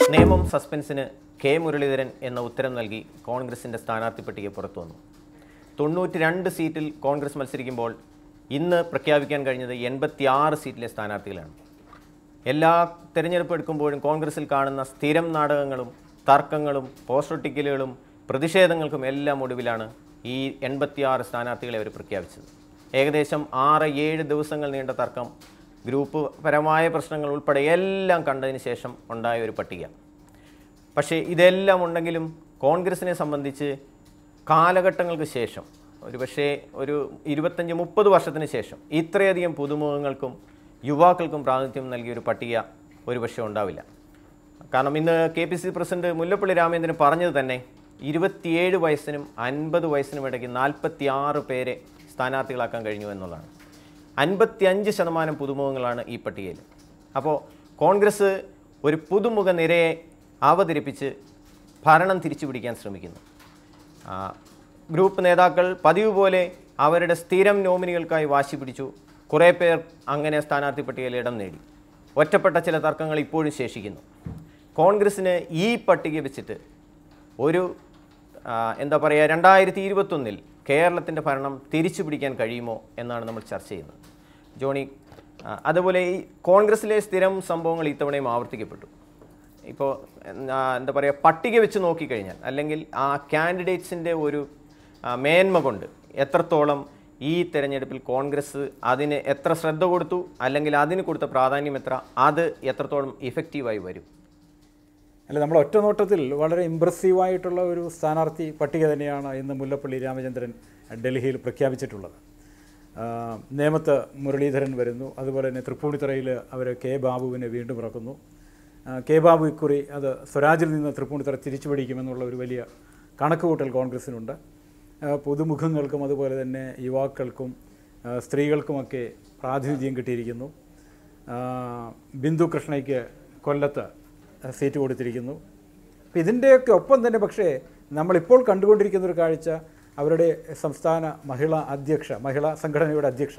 നിയമം സസ്പെൻസിന് കെ മുരളീധരൻ എന്ന ഉത്തരം നൽകി കോൺഗ്രസിൻ്റെ സ്ഥാനാർത്ഥി പട്ടിക പുറത്തു വന്നു തൊണ്ണൂറ്റി രണ്ട് സീറ്റിൽ കോൺഗ്രസ് മത്സരിക്കുമ്പോൾ ഇന്ന് പ്രഖ്യാപിക്കാൻ കഴിഞ്ഞത് എൺപത്തിയാറ് സീറ്റിലെ സ്ഥാനാർത്ഥികളാണ് എല്ലാ തെരഞ്ഞെടുപ്പ് എടുക്കുമ്പോഴും കോൺഗ്രസിൽ കാണുന്ന സ്ഥിരം നാടകങ്ങളും തർക്കങ്ങളും പോസ്റ്റർ ടിക്കലുകളും പ്രതിഷേധങ്ങൾക്കും എല്ലാം ഒടുവിലാണ് ഈ എൺപത്തിയാറ് സ്ഥാനാർത്ഥികളെ അവർ പ്രഖ്യാപിച്ചത് ഏകദേശം ആറ് ഏഴ് ദിവസങ്ങൾ നീണ്ട തർക്കം ഗ്രൂപ്പ് പരമായ പ്രശ്നങ്ങൾ ഉൾപ്പെടെ എല്ലാം കണ്ടതിന് ശേഷം ഉണ്ടായ ഒരു പട്ടിക പക്ഷേ ഇതെല്ലാം ഉണ്ടെങ്കിലും കോൺഗ്രസിനെ സംബന്ധിച്ച് കാലഘട്ടങ്ങൾക്ക് ശേഷം ഒരു പക്ഷേ ഒരു ഇരുപത്തഞ്ച് മുപ്പത് വർഷത്തിന് ശേഷം ഇത്രയധികം പുതുമുഖങ്ങൾക്കും യുവാക്കൾക്കും പ്രാതിനിധ്യം നൽകിയ ഒരു പട്ടിക ഒരു പക്ഷേ ഉണ്ടാവില്ല കാരണം ഇന്ന് K P C president Mullappally Ramachandran പറഞ്ഞത് തന്നെ ഇരുപത്തിയേഴ് വയസ്സിനും അൻപത് വയസ്സിനും ഇടയ്ക്ക് നാൽപ്പത്തി ആറ് പേരെ സ്ഥാനാർത്ഥികളാക്കാൻ കഴിഞ്ഞു എന്നുള്ളതാണ് അൻപത്തിയഞ്ച് ശതമാനം പുതുമുഖങ്ങളാണ് ഈ പട്ടികയിൽ അപ്പോൾ കോൺഗ്രസ് ഒരു പുതുമുഖ നിരയെ അവതരിപ്പിച്ച് ഭരണം തിരിച്ചു പിടിക്കാൻ ശ്രമിക്കുന്നു ആ, ഗ്രൂപ്പ് നേതാക്കൾ പതിവ് പോലെ അവരുടെ സ്ഥിരം നോമിനികൾക്കായി വാശി പിടിച്ചു കുറേ പേർ അങ്ങനെ സ്ഥാനാർത്ഥി പട്ടികയിൽ ഇടം നേടി ഒറ്റപ്പെട്ട ചില തർക്കങ്ങൾ ഇപ്പോഴും ശേഷിക്കുന്നു കോൺഗ്രസ്സിന് ഈ പട്ടിക വെച്ചിട്ട് ഒരു ആ, എന്താ പറയുക രണ്ടായിരത്തി ഇരുപത്തൊന്നിൽ കേരളത്തിൻ്റെ ഭരണം തിരിച്ചു പിടിക്കാൻ കഴിയുമോ എന്നാണ് നമ്മൾ ചർച്ച ചെയ്യുന്നത് ജോണി ആ, അതുപോലെ ഈ കോൺഗ്രസ്സിലെ സ്ഥിരം സംഭവങ്ങൾ ഇത്തവണയും ആവർത്തിക്കപ്പെട്ടു ഇപ്പോൾ എന്താ പറയുക പട്ടിക വെച്ച് നോക്കിക്കഴിഞ്ഞാൽ അല്ലെങ്കിൽ ആ കാൻഡിഡേറ്റ്സിൻ്റെ ഒരു ആ, മേന്മ കൊണ്ട് എത്രത്തോളം ഈ തെരഞ്ഞെടുപ്പിൽ കോൺഗ്രസ് അതിന് എത്ര ശ്രദ്ധ കൊടുത്തു അല്ലെങ്കിൽ അതിന് കൊടുത്ത പ്രാധാന്യം എത്ര അത് എത്രത്തോളം ഇഫക്റ്റീവായി വരും അല്ല നമ്മൾ ഒറ്റ നോട്ടത്തിൽ വളരെ ഇമ്പ്രസീവായിട്ടുള്ള ഒരു സ്ഥാനാർത്ഥി പട്ടിക തന്നെയാണ് ഇന്ന് മുല്ലപ്പള്ളി രാമചന്ദ്രൻ ഡൽഹിയിൽ പ്രഖ്യാപിച്ചിട്ടുള്ളത് ആ, നേമത്ത് മുരളീധരൻ വരുന്നു അതുപോലെ തന്നെ തൃപ്പൂണിത്തുറയിൽ അവർ കെ ബാബുവിനെ വീണ്ടും ഇറക്കുന്നു ആ, കെ ബാബു ഇക്കുറി അത് സ്വരാജിൽ നിന്ന് തൃപ്പൂണിത്തുറ തിരിച്ചു പിടിക്കുമെന്നുള്ള ഒരു വലിയ കണക്കുകൂട്ടൽ കോൺഗ്രസിനുണ്ട് ആ, പുതുമുഖങ്ങൾക്കും അതുപോലെ തന്നെ യുവാക്കൾക്കും ആ, സ്ത്രീകൾക്കുമൊക്കെ പ്രാതിനിധ്യം കിട്ടിയിരിക്കുന്നു ആ, ബിന്ദു കൃഷ്ണയ്ക്ക് കൊല്ലത്ത് സീറ്റ് കൊടുത്തിരിക്കുന്നു അപ്പം ഇതിൻ്റെയൊക്കെ ഒപ്പം തന്നെ പക്ഷേ നമ്മളിപ്പോൾ കണ്ടുകൊണ്ടിരിക്കുന്ന ഒരു കാഴ്ച അവരുടെ സംസ്ഥാന മഹിളാ അധ്യക്ഷ മഹിളാ സംഘടനയുടെ അധ്യക്ഷ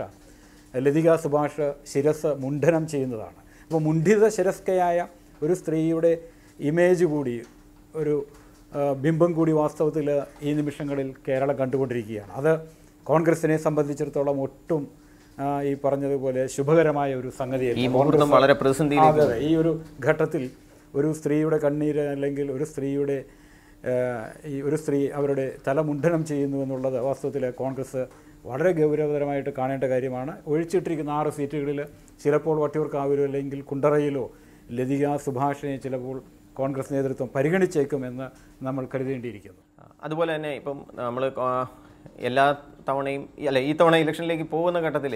ലതിക സുഭാഷ് ശിരസ് മുണ്ഡനം ചെയ്യുന്നതാണ് അപ്പോൾ മുണ്ഡിത ശിരസ്കയായ ഒരു സ്ത്രീയുടെ ഇമേജ് കൂടി ഒരു ആ, ബിംബം കൂടി വാസ്തവത്തിൽ ഈ നിമിഷങ്ങളിൽ കേരളം കണ്ടുകൊണ്ടിരിക്കുകയാണ് അത് കോൺഗ്രസിനെ സംബന്ധിച്ചിടത്തോളം ഒട്ടും ആ, ഈ പറഞ്ഞതുപോലെ ശുഭകരമായ ഒരു ഈ സംഗതിയല്ല മുഹൂർത്തം വളരെ പ്രതിസന്ധിയിലേക്ക് അതെ അതെ ഈ ഒരു ഘട്ടത്തിൽ ഒരു സ്ത്രീയുടെ കണ്ണീര് അല്ലെങ്കിൽ ഒരു സ്ത്രീയുടെ ആ, ഈ ഒരു സ്ത്രീ അവരുടെ തല മുണ്ഡനം ചെയ്യുന്നു എന്നുള്ളത് വാസ്തവത്തിൽ കോൺഗ്രസ് വളരെ ഗൗരവതരമായിട്ട് കാണേണ്ട കാര്യമാണ് ഒഴിച്ചിട്ടിരിക്കുന്ന ആറ് സീറ്റുകളിൽ ചിലപ്പോൾ വട്ടിയൂർക്കാവിലോ അല്ലെങ്കിൽ കുണ്ടറയിലോ ലതിക സുഭാഷിനെ ചിലപ്പോൾ കോൺഗ്രസ് നേതൃത്വം പരിഗണിച്ചേക്കുമെന്ന് നമ്മൾ കരുതേണ്ടിയിരിക്കുന്നു അതുപോലെ തന്നെ ഇപ്പം നമ്മൾ എല്ലാ തവണയും അല്ല ഈ തവണ ഇലക്ഷനിലേക്ക് പോകുന്ന ഘട്ടത്തിൽ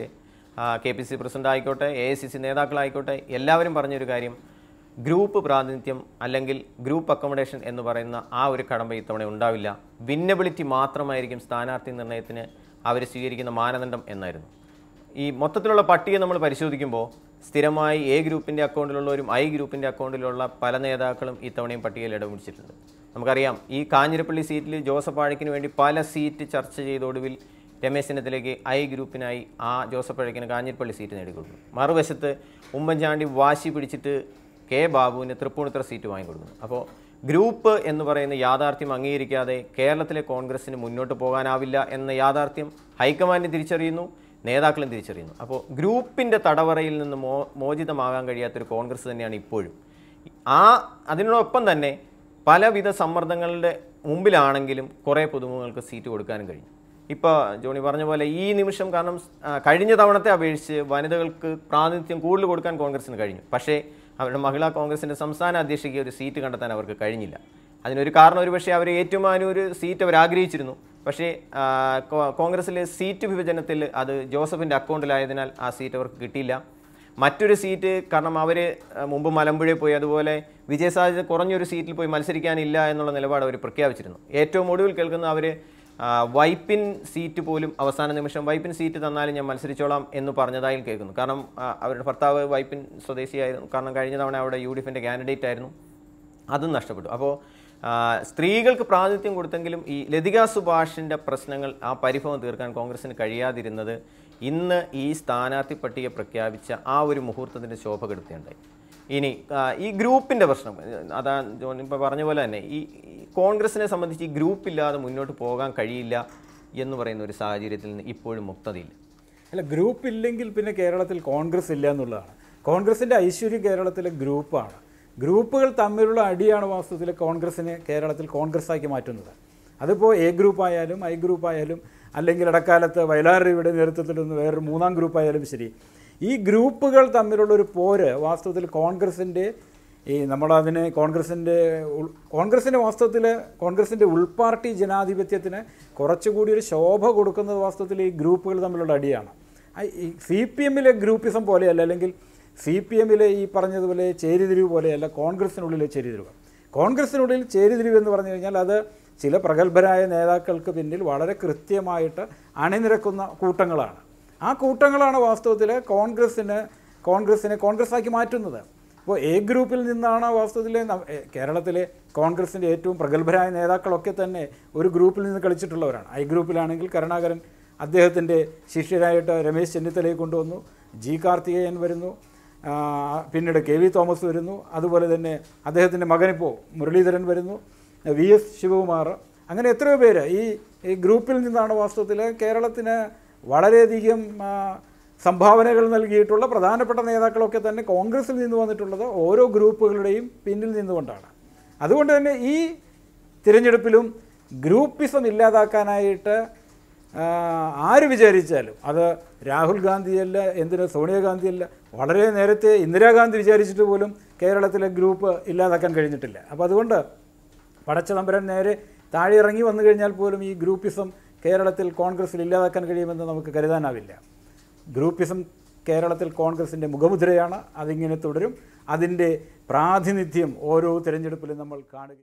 കെ പി സി പ്രസിഡന്റ് ആയിക്കോട്ടെ എ ഐ സി സി നേതാക്കളായിക്കോട്ടെ എല്ലാവരും പറഞ്ഞൊരു കാര്യം ഗ്രൂപ്പ് പ്രാതിനിധ്യം അല്ലെങ്കിൽ ഗ്രൂപ്പ് അക്കോമഡേഷൻ എന്ന് പറയുന്ന ആ ഒരു കടമ്പ ഇത്തവണ ഉണ്ടാവില്ല വിന്നബിലിറ്റി മാത്രമായിരിക്കും സ്ഥാനാർത്ഥി നിർണ്ണയത്തിന് അവർ സ്വീകരിക്കുന്ന മാനദണ്ഡം എന്നായിരുന്നു ഈ മൊത്തത്തിലുള്ള പട്ടിക നമ്മൾ പരിശോധിക്കുമ്പോൾ സ്ഥിരമായി എ ഗ്രൂപ്പിൻ്റെ അക്കൗണ്ടിലുള്ളവരും ഐ ഗ്രൂപ്പിൻ്റെ അക്കൗണ്ടിലുള്ള പല നേതാക്കളും ഇത്തവണയും പട്ടികയിൽ ഇടം പിടിച്ചിട്ടുണ്ട് നമുക്കറിയാം ഈ കാഞ്ഞിരപ്പള്ളി സീറ്റിൽ ജോസഫ് ആഴക്കിന് വേണ്ടി പല സീറ്റ് ചർച്ച ചെയ്ത ഒടുവിൽ രമേശ് ചെന്നിത്തലയ്ക്ക് ഐ ഗ്രൂപ്പിനായി ആ ജോസഫ് അഴക്കിന് കാഞ്ഞിരപ്പള്ളി സീറ്റ് നേടിക്കൊടുത്തു മറുവശത്ത് ഉമ്മൻചാണ്ടി വാശി പിടിച്ചിട്ട് കെ ബാബുവിന് തൃപ്പൂണിത്തുറ സീറ്റ് വാങ്ങിക്കൊടുക്കുന്നു അപ്പോൾ ഗ്രൂപ്പ് എന്ന് പറയുന്ന യാഥാർത്ഥ്യം അംഗീകരിക്കാതെ കേരളത്തിലെ കോൺഗ്രസ്സിന് മുന്നോട്ട് പോകാനാവില്ല എന്ന യാഥാർത്ഥ്യം ഹൈക്കമാൻഡ് തിരിച്ചറിയുന്നു നേതാക്കളും തിരിച്ചറിയുന്നു അപ്പോൾ ഗ്രൂപ്പിൻ്റെ തടവറയിൽ നിന്ന് മോ മോചിതമാകാൻ കഴിയാത്തൊരു കോൺഗ്രസ് തന്നെയാണ് ഇപ്പോഴും ആ അതിനോടൊപ്പം തന്നെ പലവിധ സമ്മർദ്ദങ്ങളുടെ മുമ്പിലാണെങ്കിലും കുറേ പുതുമുഖങ്ങൾക്ക് സീറ്റ് കൊടുക്കാനും കഴിഞ്ഞു ഇപ്പോൾ ജോണി പറഞ്ഞ പോലെ ഈ നിമിഷം കാരണം ആ, കഴിഞ്ഞ തവണത്തെ അപേക്ഷിച്ച് വനിതകൾക്ക് പ്രാതിനിധ്യം കൂടുതൽ കൊടുക്കാൻ കോൺഗ്രസിന് കഴിഞ്ഞു പക്ഷേ അവരുടെ മഹിളാ കോൺഗ്രസിൻ്റെ സംസ്ഥാന അധ്യക്ഷയ്ക്ക് ഒരു സീറ്റ് കണ്ടെത്താൻ അവർക്ക് കഴിഞ്ഞില്ല അതിനൊരു കാരണം ഒരുപക്ഷെ അവർ ഏറ്റുമാനും ഒരു സീറ്റ് അവർ ആഗ്രഹിച്ചിരുന്നു പക്ഷേ ആ, കോ- കോൺഗ്രസിലെ സീറ്റ് വിഭജനത്തിൽ അത് ജോസഫിൻ്റെ അക്കൗണ്ടിലായതിനാൽ ആ സീറ്റ് അവർക്ക് കിട്ടിയില്ല മറ്റൊരു സീറ്റ് കാരണം അവർ മുമ്പ് മലമ്പുഴയിൽ പോയി അതുപോലെ വിജയസാധ്യത കുറഞ്ഞൊരു സീറ്റിൽ പോയി മത്സരിക്കാനില്ല എന്നുള്ള നിലപാട് അവർ പ്രഖ്യാപിച്ചിരുന്നു ഏറ്റവും ഒടുവിൽ കേൾക്കുന്ന അവർ വൈപ്പിൻ സീറ്റ് പോലും അവസാന നിമിഷം വൈപ്പിൻ സീറ്റ് തന്നാലും ഞാൻ മത്സരിച്ചോളാം എന്ന് പറഞ്ഞതായും കേൾക്കുന്നു കാരണം ആ, അവരുടെ ഭർത്താവ് വൈപ്പിൻ സ്വദേശിയായിരുന്നു കാരണം കഴിഞ്ഞ തവണ അവിടെ യു ഡി എഫിൻ്റെ കാൻഡിഡേറ്റ് ആയിരുന്നു അതും നഷ്ടപ്പെട്ടു അപ്പോൾ ആ, സ്ത്രീകൾക്ക് പ്രാതിനിധ്യം കൊടുത്തെങ്കിലും ഈ ലതിക സുഭാഷിൻ്റെ പ്രശ്നങ്ങൾ ആ പരിഭവം തീർക്കാൻ കോൺഗ്രസിന് കഴിയാതിരുന്നത് ഇന്ന് ഈ സ്ഥാനാർത്ഥി പട്ടിക പ്രഖ്യാപിച്ച ആ ഒരു മുഹൂർത്തത്തിൻ്റെ ശോഭ കെടുത്തുകയുണ്ടായി ഇനി ആ, ഈ ഗ്രൂപ്പിൻ്റെ പ്രശ്നം അതാ ജോൺ ഇപ്പോൾ പറഞ്ഞ പോലെ തന്നെ ഈ ഈ കോൺഗ്രസിനെ സംബന്ധിച്ച് ഈ ഗ്രൂപ്പ് ഇല്ലാതെ മുന്നോട്ട് പോകാൻ കഴിയില്ല എന്ന് പറയുന്ന ഒരു സാഹചര്യത്തിൽ നിന്ന് ഇപ്പോഴും മുക്തതയില്ല അല്ല ഗ്രൂപ്പ് ഇല്ലെങ്കിൽ പിന്നെ കേരളത്തിൽ കോൺഗ്രസ് ഇല്ല എന്നുള്ളതാണ് കോൺഗ്രസിൻ്റെ ഐശ്വര്യം കേരളത്തിലെ ഗ്രൂപ്പാണ് ഗ്രൂപ്പുകൾ തമ്മിലുള്ള അടിയാണ് വാസ്തവത്തിൽ കോൺഗ്രസിനെ കേരളത്തിൽ കോൺഗ്രസ്സാക്കി മാറ്റുന്നത് അതിപ്പോൾ എ ഗ്രൂപ്പ് ആയാലും ഐ ഗ്രൂപ്പ് ആയാലും അല്ലെങ്കിൽ ഇടക്കാലത്ത് വയലാറിയുടെ നേതൃത്വത്തിൽ നിന്ന് വേറൊരു മൂന്നാം ഗ്രൂപ്പ് ആയാലും ശരി ഈ ഗ്രൂപ്പുകൾ തമ്മിലുള്ളൊരു പോര് വാസ്തവത്തിൽ കോൺഗ്രസിൻ്റെ ഈ നമ്മളതിനെ കോൺഗ്രസിൻ്റെ ഉൾ- കോൺഗ്രസിൻ്റെ വാസ്തവത്തിൽ കോൺഗ്രസിൻ്റെ ഉൾപാർട്ടി ജനാധിപത്യത്തിന് കുറച്ചുകൂടി ഒരു ശോഭ കൊടുക്കുന്നത് വാസ്തവത്തിൽ ഈ ഗ്രൂപ്പുകൾ തമ്മിലുള്ള അടിയാണ് ആ ഈ സി പി എമ്മിലെ ഗ്രൂപ്പിസം പോലെയല്ല അല്ലെങ്കിൽ സി പി എമ്മിലെ ഈ പറഞ്ഞതുപോലെ ചേരിതിരിവ് പോലെയല്ല കോൺഗ്രസിനുള്ളിലെ ചേരിതിരിവ് കോൺഗ്രസിനുള്ളിൽ ചേരിതിരിവ് എന്ന് പറഞ്ഞു കഴിഞ്ഞാൽ അത് ചില പ്രഗത്ഭരായ നേതാക്കൾക്ക് പിന്നിൽ വളരെ കൃത്യമായിട്ട് അണിനിരക്കുന്ന കൂട്ടങ്ങളാണ് ആ കൂട്ടങ്ങളാണ് വാസ്തവത്തിൽ കോൺഗ്രസ്സിന് കോൺഗ്രസിനെ കോൺഗ്രസ്സാക്കി മാറ്റുന്നത് അപ്പോൾ എ ഗ്രൂപ്പിൽ നിന്നാണ് വാസ്തവത്തിൽ ന- എ, കേരളത്തിലെ കോൺഗ്രസിൻ്റെ ഏറ്റവും പ്രഗത്ഭരായ നേതാക്കളൊക്കെ തന്നെ ഒരു ഗ്രൂപ്പിൽ നിന്ന് കളിച്ചിട്ടുള്ളവരാണ് ഐ ഗ്രൂപ്പിലാണെങ്കിൽ കരുണാകരൻ അദ്ദേഹത്തിൻ്റെ ശിഷ്യരായിട്ട് രമേശ് ചെന്നിത്തലയെ കൊണ്ടുവന്നു ജി കാർത്തികേയൻ വരുന്നു ആ, പിന്നീട് കെ വി തോമസ് വരുന്നു അതുപോലെ തന്നെ അദ്ദേഹത്തിൻ്റെ മകനിപ്പോൾ മുരളീധരൻ വരുന്നു വി എസ് ശിവകുമാർ അങ്ങനെ എത്രയോ പേര് ഈ ഈ ഗ്രൂപ്പിൽ നിന്നാണ് വാസ്തവത്തിൽ കേരളത്തിന് വളരെയധികം ആ, സംഭാവനകൾ നൽകിയിട്ടുള്ള പ്രധാനപ്പെട്ട നേതാക്കളൊക്കെ തന്നെ കോൺഗ്രസിൽ നിന്ന് വന്നിട്ടുള്ളത് ഓരോ ഗ്രൂപ്പുകളുടെയും പിന്നിൽ നിന്നുകൊണ്ടാണ് അതുകൊണ്ട് തന്നെ ഈ തിരഞ്ഞെടുപ്പിലും ഗ്രൂപ്പിസം ഇല്ലാതാക്കാനായിട്ട് ആ, ആര് വിചാരിച്ചാലും അത് രാഹുൽ ഗാന്ധിയല്ല എന്തിന് സോണിയാഗാന്ധിയല്ല വളരെ നേരത്തെ ഇന്ദിരാഗാന്ധി വിചാരിച്ചിട്ട് പോലും കേരളത്തിലെ ഗ്രൂപ്പ് ഇല്ലാതാക്കാൻ കഴിഞ്ഞിട്ടില്ല അപ്പോൾ അതുകൊണ്ട് പടച്ച തമ്പുരാൻ നേരെ താഴെ ഇറങ്ങി വന്നു കഴിഞ്ഞാൽ പോലും ഈ ഗ്രൂപ്പിസം കേരളത്തിൽ കോൺഗ്രസിൽ ഇല്ലാതാക്കാൻ കഴിയുമെന്ന് നമുക്ക് കരുതാനാവില്ല ഗ്രൂപ്പിസം കേരളത്തിൽ കോൺഗ്രസിൻ്റെ മുഖമുദ്രയാണ് അതിങ്ങനെ തുടരും അതിൻ്റെ പ്രാതിനിധ്യം ഓരോ തിരഞ്ഞെടുപ്പിലും നമ്മൾ കാണുക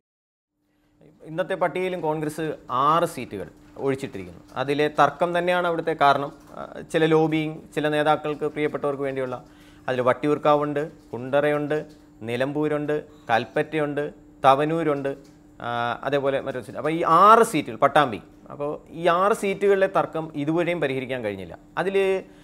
ഇന്നത്തെ പട്ടികയിലും കോൺഗ്രസ് ആറ് സീറ്റുകൾ ഒഴിച്ചിട്ടിരിക്കുന്നു അതിലെ തർക്കം തന്നെയാണ് അവിടുത്തെ കാരണം ആ, ചില ലോബിയിങ് ചില നേതാക്കൾക്ക് പ്രിയപ്പെട്ടവർക്ക് വേണ്ടിയുള്ള അതിൽ വട്ടിയൂർക്കാവുണ്ട് കുണ്ടറയുണ്ട് നിലമ്പൂരുണ്ട് കൽപ്പറ്റയുണ്ട് തവനൂരുണ്ട് ആ, അതേപോലെ മറ്റൊരു സീറ്റ് അപ്പോൾ ഈ ആറ് സീറ്റുകൾ പട്ടാമ്പി അപ്പോൾ ഈ ആറ് സീറ്റുകളിലെ തർക്കം ഇതുവരെയും പരിഹരിക്കാൻ കഴിഞ്ഞില്ല അതിൽ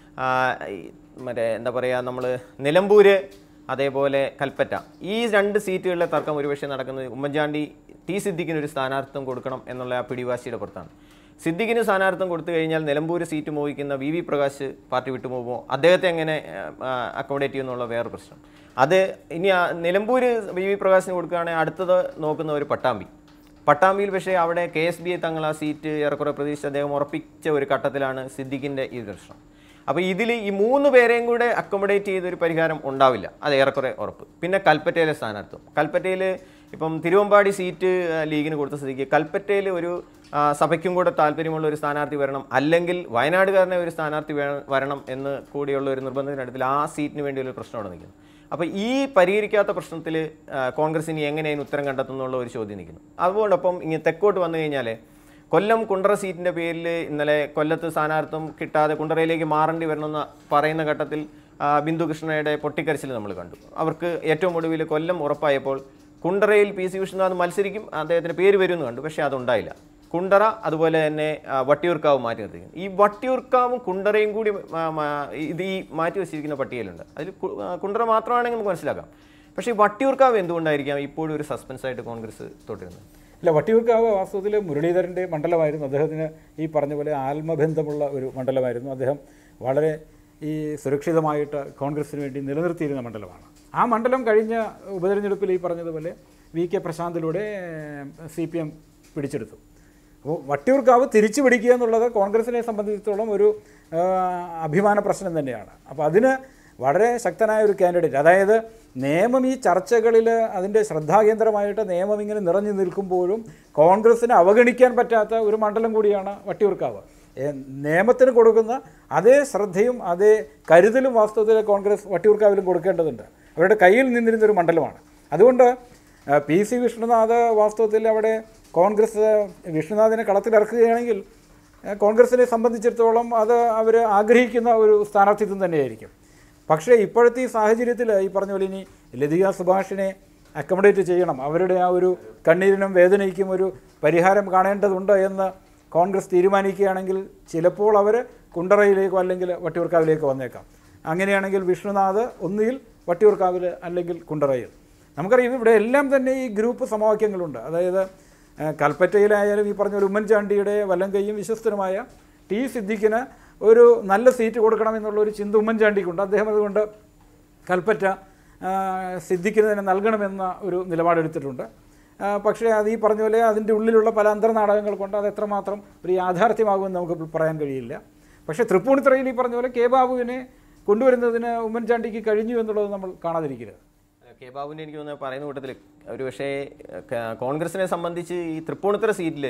മറ്റേ എന്താ പറയുക നമ്മൾ നിലമ്പൂര് അതേപോലെ കൽപ്പറ്റ ഈ രണ്ട് സീറ്റുകളിലെ തർക്കം ഒരുപക്ഷെ നടക്കുന്നത് ഉമ്മൻചാണ്ടി ടി സിദ്ദിഖിന് ഒരു സ്ഥാനാർത്ഥിത്വം കൊടുക്കണം എന്നുള്ള ആ പിടിവാശിയുടെ പുറത്താണ് സിദ്ദിഖിന് സ്ഥാനാർത്ഥിത്വം കൊടുത്തു കഴിഞ്ഞാൽ നിലമ്പൂർ സീറ്റ് മോഹിക്കുന്ന വി വി പ്രകാശ് പാർട്ടി വിട്ടുപോകുമോ അദ്ദേഹത്തെ എങ്ങനെ അക്കോമഡേറ്റ് ചെയ്യുമെന്നുള്ള വേറെ പ്രശ്നം അത് ഇനി ആ നിലമ്പൂർ വി വി പ്രകാശിന് കൊടുക്കുകയാണെങ്കിൽ അടുത്തത് നോക്കുന്ന ഒരു പട്ടാമ്പി പട്ടാമ്പിയിൽ പക്ഷേ അവിടെ കെ എസ് ബി ഐ തങ്ങൾ ആ സീറ്റ് ഏറെക്കുറെ പ്രതീക്ഷിച്ച് അദ്ദേഹം ഉറപ്പിച്ച ഒരു ഘട്ടത്തിലാണ് സിദ്ദിഖിൻ്റെ ഈ പ്രശ്നം അപ്പോൾ ഇതിൽ ഈ മൂന്ന് പേരെയും കൂടെ അക്കോമഡേറ്റ് ചെയ്തൊരു പരിഹാരം ഉണ്ടാവില്ല അത് ഏറെക്കുറെ ഉറപ്പ് പിന്നെ കൽപ്പറ്റയിലെ സ്ഥാനാർത്ഥിത്വം കൽപ്പറ്റയിൽ ഇപ്പം തിരുവമ്പാടി സീറ്റ് ആ, ലീഗിന് കൊടുത്ത സ്ഥിതിക്ക് കൽപ്പറ്റയിൽ ഒരു ആ, സഭയ്ക്കും കൂടെ താല്പര്യമുള്ള ഒരു സ്ഥാനാർത്ഥി വരണം അല്ലെങ്കിൽ വയനാടുകാരനെ ഒരു സ്ഥാനാർത്ഥി വേ- വരണം എന്ന് കൂടിയുള്ള ഒരു നിർബന്ധത്തിനടുത്തിൽ ആ സീറ്റിന് വേണ്ടി ഒരു പ്രശ്നം അവിടെ നിൽക്കുന്നു അപ്പോൾ ഈ പരിഹരിക്കാത്ത പ്രശ്നത്തിൽ കോൺഗ്രസ് ഇനി എങ്ങനെ അതിന് ഉത്തരം കണ്ടെത്തുന്നുള്ള ഒരു ചോദ്യം നിൽക്കുന്നു അതുകൊണ്ടൊപ്പം ഇങ്ങനെ തെക്കോട്ട് വന്നു കഴിഞ്ഞാൽ കൊല്ലം കുണ്ടറ സീറ്റിൻ്റെ പേരിൽ ഇന്നലെ കൊല്ലത്ത് സ്ഥാനാർത്ഥം കിട്ടാതെ കുണ്ടറയിലേക്ക് മാറേണ്ടി വരണമെന്ന് പറയുന്ന ഘട്ടത്തിൽ ആ, ബിന്ദു കൃഷ്ണയുടെ പൊട്ടിക്കരച്ചിൽ നമ്മൾ കണ്ടു അവർക്ക് ഏറ്റവും ഒടുവിൽ കൊല്ലം ഉറപ്പായപ്പോൾ കുണ്ടറയിൽ പി സി വിഷ്ണുനാഥ് മത്സരിക്കും അദ്ദേഹത്തിന് പേര് വരുമെന്ന് കണ്ടു പക്ഷേ അതുണ്ടായില്ല കുണ്ടറ അതുപോലെ തന്നെ ആ, വട്ടിയൂർക്കാവ് മാറ്റി നിർത്തിയിരിക്കുന്നു ഈ വട്ടിയൂർക്കാവും കുണ്ടറയും കൂടി ആ, മാ- ഇത് ഈ മാറ്റി വെച്ചിരിക്കുന്ന പട്ടികയിലുണ്ട് അതിൽ കു- ആ, കുണ്ടറ മാത്രമാണെങ്കിൽ നമുക്ക് മനസ്സിലാക്കാം പക്ഷേ ഈ വട്ടിയൂർക്കാവ് എന്തുകൊണ്ടായിരിക്കാം ഇപ്പോഴും ഒരു സസ്പെൻസ് ആയിട്ട് കോൺഗ്രസ് തുടരുന്നത് ഇല്ല വട്ടിയൂർക്കാവ് വാസ്തവത്തിൽ മുരളീധരൻ്റെ മണ്ഡലമായിരുന്നു അദ്ദേഹത്തിന് ഈ പറഞ്ഞ പോലെ ആത്മബന്ധമുള്ള ഒരു മണ്ഡലമായിരുന്നു അദ്ദേഹം വളരെ ഈ സുരക്ഷിതമായിട്ട് കോൺഗ്രസിന് വേണ്ടി നിലനിർത്തിയിരുന്ന മണ്ഡലമാണ് ആ മണ്ഡലം കഴിഞ്ഞ ഉപതെരഞ്ഞെടുപ്പിൽ ഈ പറഞ്ഞതുപോലെ വി കെ പ്രശാന്തിലൂടെ സി പി എം പിടിച്ചെടുത്തു അപ്പോൾ വട്ടിയൂർക്കാവ് തിരിച്ചു പിടിക്കുക എന്നുള്ളത് കോൺഗ്രസിനെ സംബന്ധിച്ചിടത്തോളം ഒരു ആ, അഭിമാന പ്രശ്നം തന്നെയാണ് അപ്പോൾ അതിന് വളരെ ശക്തനായ ഒരു കാൻഡിഡേറ്റ് അതായത് നിയമം ഈ ചർച്ചകളിൽ അതിൻ്റെ ശ്രദ്ധാകേന്ദ്രമായിട്ട് നിയമം ഇങ്ങനെ നിറഞ്ഞു നിൽക്കുമ്പോഴും കോൺഗ്രസിന് അവഗണിക്കാൻ പറ്റാത്ത ഒരു മണ്ഡലം കൂടിയാണ് വട്ടിയൂർക്കാവ് ഏ, നിയമത്തിന് കൊടുക്കുന്ന അതേ ശ്രദ്ധയും അതേ കരുതലും വാസ്തവത്തിൽ കോൺഗ്രസ് വട്ടിയൂർക്കാവിലും കൊടുക്കേണ്ടതുണ്ട് അവരുടെ കയ്യിൽ നിന്നിരുന്ന ഒരു മണ്ഡലമാണ് അതുകൊണ്ട് ആ, പി സി വിഷ്ണുനാഥ് വാസ്തവത്തിൽ അവിടെ കോൺഗ്രസ് വിഷ്ണുനാഥിനെ കളത്തിലിറക്കുകയാണെങ്കിൽ ആ, കോൺഗ്രസിനെ സംബന്ധിച്ചിടത്തോളം അത് അവർ ആഗ്രഹിക്കുന്ന ഒരു സ്ഥാനാർത്ഥിത്വം തന്നെയായിരിക്കും പക്ഷേ ഇപ്പോഴത്തെ ഈ സാഹചര്യത്തിൽ ഈ പറഞ്ഞ പോലെ ഇനി ലതിക സുഭാഷിനെ അക്കോമഡേറ്റ് ചെയ്യണം അവരുടെ ആ ഒരു കണ്ണീരിനും വേദനയ്ക്കും ഒരു പരിഹാരം കാണേണ്ടതുണ്ട് എന്ന് കോൺഗ്രസ് തീരുമാനിക്കുകയാണെങ്കിൽ ചിലപ്പോൾ അവർ കുണ്ടറയിലേക്കോ അല്ലെങ്കിൽ വട്ടിയൂർക്കാവിലേക്കോ വന്നേക്കാം അങ്ങനെയാണെങ്കിൽ വിഷ്ണുനാഥ് ഒന്നുകിൽ വട്ടിയൂർക്കാവിൽ അല്ലെങ്കിൽ കുണ്ടറയിൽ നമുക്കറിയാം ഇവിടെ എല്ലാം തന്നെ ഈ ഗ്രൂപ്പ് സമവാക്യങ്ങളുണ്ട് അതായത് ആ, കൽപ്പറ്റയിലായാലും ഈ പറഞ്ഞ പോലെ ഉമ്മൻചാണ്ടിയുടെ വല്ലങ്കയും വിശ്വസ്തനുമായ ടി സിദ്ദിഖിന് ഒരു നല്ല സീറ്റ് കൊടുക്കണമെന്നുള്ള ഒരു ചിന്ത ഉമ്മൻചാണ്ടിക്കുണ്ട് അദ്ദേഹം അതുകൊണ്ട് കൽപ്പറ്റ ആ, സിദ്ദിഖിന് തന്നെ നൽകണമെന്ന ഒരു നിലപാടെടുത്തിട്ടുണ്ട് ആ, പക്ഷേ അത് ഈ പറഞ്ഞ പോലെ അതിൻ്റെ ഉള്ളിലുള്ള പല അന്തർനാടകങ്ങൾ കൊണ്ട് അത് എത്രമാത്രം ഒരു യാഥാർത്ഥ്യമാകുമെന്ന് നമുക്ക് ഇപ്പോൾ പറയാൻ കഴിയില്ല പക്ഷേ തൃപ്പൂണിത്തുറയിൽ ഈ പറഞ്ഞ പോലെ കെ ബാബുവിനെ കൊണ്ടുവരുന്നതിന് ഉമ്മൻചാണ്ടിക്ക് കഴിഞ്ഞു എന്നുള്ളത് നമ്മൾ കാണാതിരിക്കരുത് കെ ബാബുവിൻ്റെ എനിക്ക് തോന്നുന്നത് പറയുന്ന കൂട്ടത്തിൽ ഒരു പക്ഷേ ക- കോൺഗ്രസിനെ സംബന്ധിച്ച് ഈ തൃപ്പൂണിത്തുറ സീറ്റിൽ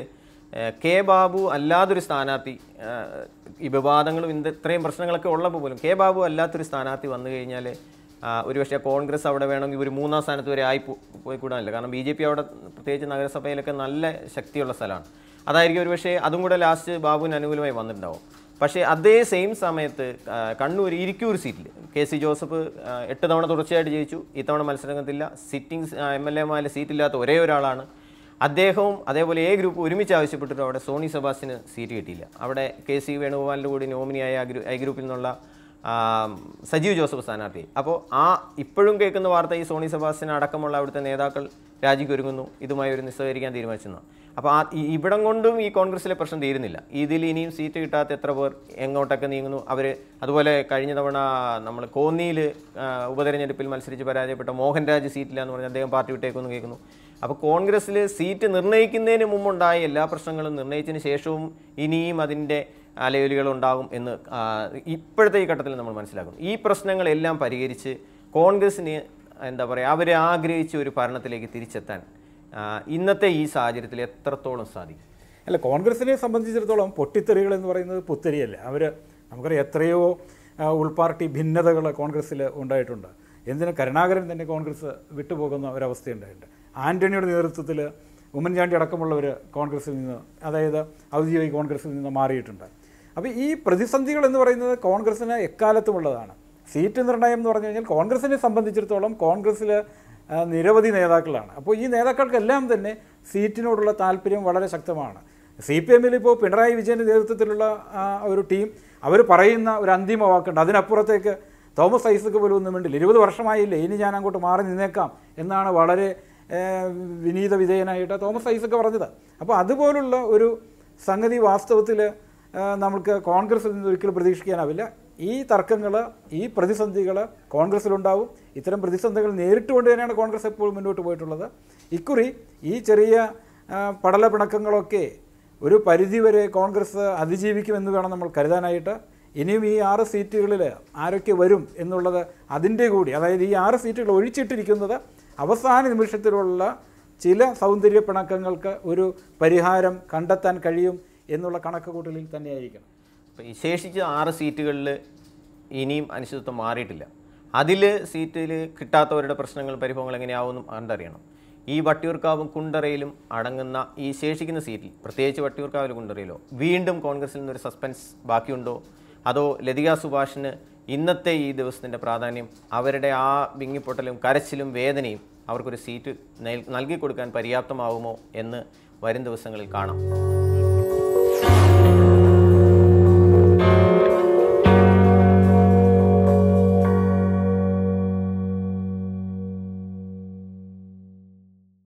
കെ ബാബു അല്ലാതൊരു സ്ഥാനാർത്ഥി ഏഹ്, ഈ വിവാദങ്ങളും ഇന്ത് ഇത്രയും പ്രശ്നങ്ങളൊക്കെ ഉള്ളപ്പോൾ പോലും കെ ബാബു അല്ലാത്തൊരു സ്ഥാനാർത്ഥി വന്നു കഴിഞ്ഞാൽ ഒരു പക്ഷേ കോൺഗ്രസ് അവിടെ വേണമെങ്കിൽ ഒരു മൂന്നാം സ്ഥാനത്ത് വരെ ആയി പോ- പോയി കൂടാനില്ല കാരണം ബി ജെ പി അവിടെ പ്രത്യേകിച്ച് നഗരസഭയിലൊക്കെ നല്ല ശക്തിയുള്ള സ്ഥലമാണ് അതായിരിക്കും ഒരു പക്ഷേ അതും കൂടെ ലാസ്റ്റ് ബാബുവിന് അനുകൂലമായി വന്നിട്ടുണ്ടാവും പക്ഷേ അതേ സെയിം സമയത്ത് ആ, കണ്ണൂർ ഇരിക്കൂർ സീറ്റിൽ കെ സി ജോസഫ് ആ, എട്ട് തവണ തുടർച്ചയായിട്ട് ജയിച്ചു ഇത്തവണ മത്സരരംഗത്തില്ല സിറ്റിംഗ് എം എൽ എമാരിൽ സീറ്റില്ലാത്ത ഒരേ ഒരാളാണ് അദ്ദേഹവും അതേപോലെ എ ഗ്രൂപ്പ് ഒരുമിച്ച് ആവശ്യപ്പെട്ടിട്ട് അവിടെ സോണി സെബാസ്റ്റിന് സീറ്റ് കിട്ടിയില്ല അവിടെ കെ സി വേണുഗോപാലിൻ്റെ കൂടി നോമിനിയായ ആ ഗ്രൂ- ഐ ഗ്രൂപ്പിൽ നിന്നുള്ള ആ, സജീവ് ജോസഫ് സ്ഥാനാർത്ഥി അപ്പോൾ ആ ഇപ്പോഴും കേൾക്കുന്ന വാർത്ത ഈ സോണി സെബാസ്റ്റ്യൻ അടക്കമുള്ള അവിടുത്തെ നേതാക്കൾ രാജിക്ക് ഒരുങ്ങുന്നു ഇതുമായി ഒരു നിസ്സഹകരിക്കാൻ തീരുമാനിച്ചെന്നാണ് അപ്പോൾ ആ ഈ- ഇവിടം കൊണ്ടും ഈ കോൺഗ്രസിലെ പ്രശ്നം തീരുന്നില്ല ഇതിൽ ഇനിയും സീറ്റ് കിട്ടാത്ത എത്ര പേർ എങ്ങോട്ടൊക്കെ നീങ്ങുന്നു അവർ അതുപോലെ കഴിഞ്ഞ തവണ നമ്മൾ കോന്നിയിൽ ഉപതെരഞ്ഞെടുപ്പിൽ മത്സരിച്ച് പരാജയപ്പെട്ട മോഹൻരാജ് സീറ്റില്ല എന്ന് പറഞ്ഞ് അദ്ദേഹം പാർട്ടി വിട്ടേക്കൊന്ന് കേൾക്കുന്നു അപ്പോൾ കോൺഗ്രസ്സിൽ സീറ്റ് നിർണ്ണയിക്കുന്നതിന് മുമ്പുണ്ടായ എല്ലാ പ്രശ്നങ്ങളും നിർണ്ണയിച്ചതിന് ശേഷവും ഇനിയും അതിൻ്റെ അലയൊലികൾ ഉണ്ടാകും എന്ന് ആ, ഇപ്പോഴത്തെ ഈ ഘട്ടത്തിൽ നമ്മൾ മനസ്സിലാക്കുന്നു ഈ പ്രശ്നങ്ങളെല്ലാം പരിഹരിച്ച് കോൺഗ്രസ്സിന് എന്താ പറയുക അവർ ആഗ്രഹിച്ച ഒരു ഭരണത്തിലേക്ക് തിരിച്ചെത്താൻ ആ, ഇന്നത്തെ ഈ സാഹചര്യത്തിൽ എത്രത്തോളം സാധിക്കും അല്ല കോൺഗ്രസിനെ സംബന്ധിച്ചിടത്തോളം പൊട്ടിത്തെറികൾ എന്ന് പറയുന്നത് പുത്തരിയല്ല അവർ നമുക്കറിയാം എത്രയോ ആ, ഉൾപാർട്ടി ഭിന്നതകൾ കോൺഗ്രസ്സിൽ ഉണ്ടായിട്ടുണ്ട് എന്തിന് കരുണാകരൻ തന്നെ കോൺഗ്രസ് വിട്ടുപോകുന്ന ഒരവസ്ഥയുണ്ടായിട്ടുണ്ട് ആൻ്റണിയുടെ നേതൃത്വത്തിൽ ഉമ്മൻചാണ്ടി അടക്കമുള്ളവർ കോൺഗ്രസിൽ നിന്ന് അതായത് ഔദ്യോഗിക കോൺഗ്രസിൽ നിന്ന് മാറിയിട്ടുണ്ട് അപ്പോൾ ഈ പ്രതിസന്ധികൾ എന്ന് പറയുന്നത് കോൺഗ്രസ്സിന് എക്കാലത്തുമുള്ളതാണ് സീറ്റ് നിർണയം എന്ന് പറഞ്ഞു കഴിഞ്ഞാൽ കോൺഗ്രസിനെ സംബന്ധിച്ചിടത്തോളം കോൺഗ്രസ്സിൽ ആ, നിരവധി നേതാക്കളാണ് അപ്പോൾ ഈ നേതാക്കൾക്കെല്ലാം തന്നെ സീറ്റിനോടുള്ള താല്പര്യം വളരെ ശക്തമാണ് സി പി എമ്മിൽ ഇപ്പോൾ പിണറായി വിജയൻ്റെ നേതൃത്വത്തിലുള്ള ആ, ഒരു ടീം അവർ പറയുന്ന ഒരു അന്തിമ വാക്കുണ്ട് അതിനപ്പുറത്തേക്ക് തോമസ് ഐസക്ക് പോലും ഒന്നും വേണ്ടില്ല ഇരുപത് വർഷമായില്ലേ ഇനി ഞാൻ അങ്ങോട്ട് മാറി നിന്നേക്കാം എന്നാണ് വളരെ ഏ, വിനീത വിധേയനായിട്ട് തോമസ് ഐസക്ക് പറഞ്ഞത് അപ്പോൾ അതുപോലുള്ള ഒരു സംഗതി വാസ്തവത്തിൽ നമുക്ക് കോൺഗ്രസിൽ നിന്ന് ഒരിക്കലും പ്രതീക്ഷിക്കാനാവില്ല ഈ തർക്കങ്ങൾ ഈ പ്രതിസന്ധികൾ കോൺഗ്രസ്സിലുണ്ടാവും ഇത്തരം പ്രതിസന്ധികൾ നേരിട്ടുകൊണ്ട് തന്നെയാണ് കോൺഗ്രസ് എപ്പോഴും മുന്നോട്ട് പോയിട്ടുള്ളത് ഇക്കുറി ഈ ചെറിയ ആ, പടല പിണക്കങ്ങളൊക്കെ ഒരു പരിധിവരെ കോൺഗ്രസ് അതിജീവിക്കുമെന്ന് വേണം നമ്മൾ കരുതാനായിട്ട് ഇനിയും ഈ ആറ് സീറ്റുകളിൽ ആരൊക്കെ വരും എന്നുള്ളത് അതിൻ്റെ കൂടി അതായത് ഈ ആറ് സീറ്റുകൾ ഒഴിച്ചിട്ടിരിക്കുന്നത് അവസാന നിമിഷത്തിലുള്ള ചില സൗന്ദര്യ പിണക്കങ്ങൾക്ക് ഒരു പരിഹാരം കണ്ടെത്താൻ കഴിയും എന്നുള്ള കണക്കുകൂട്ടലിൽ തന്നെയായിരിക്കണം അപ്പോൾ ഈ ശേഷിച്ച ആറ് സീറ്റുകളിൽ ഇനിയും അനിശ്ചിതത്വം മാറിയിട്ടില്ല അതിൽ സീറ്റിൽ കിട്ടാത്തവരുടെ പ്രശ്നങ്ങൾ പരിഭവങ്ങൾ എങ്ങനെയാവുമെന്നും കണ്ടറിയണം ഈ വട്ടിയൂർക്കാവും കുണ്ടറയിലും അടങ്ങുന്ന ഈ ശേഷിക്കുന്ന സീറ്റിൽ പ്രത്യേകിച്ച് വട്ടിയൂർക്കാവിലും കുണ്ടറയിലോ വീണ്ടും കോൺഗ്രസിൽ നിന്നൊരു സസ്പെൻസ് ബാക്കിയുണ്ടോ അതോ ലതിക സുഭാഷിന് ഇന്നത്തെ ഈ ദിവസത്തിൻ്റെ പ്രാധാന്യം അവരുടെ ആ വിങ്ങിപ്പൊട്ടലും കരച്ചിലും വേദനയും അവർക്കൊരു സീറ്റ് നൽ- നൽകി കൊടുക്കാൻ പര്യാപ്തമാവുമോ എന്ന് വരും ദിവസങ്ങളിൽ കാണാം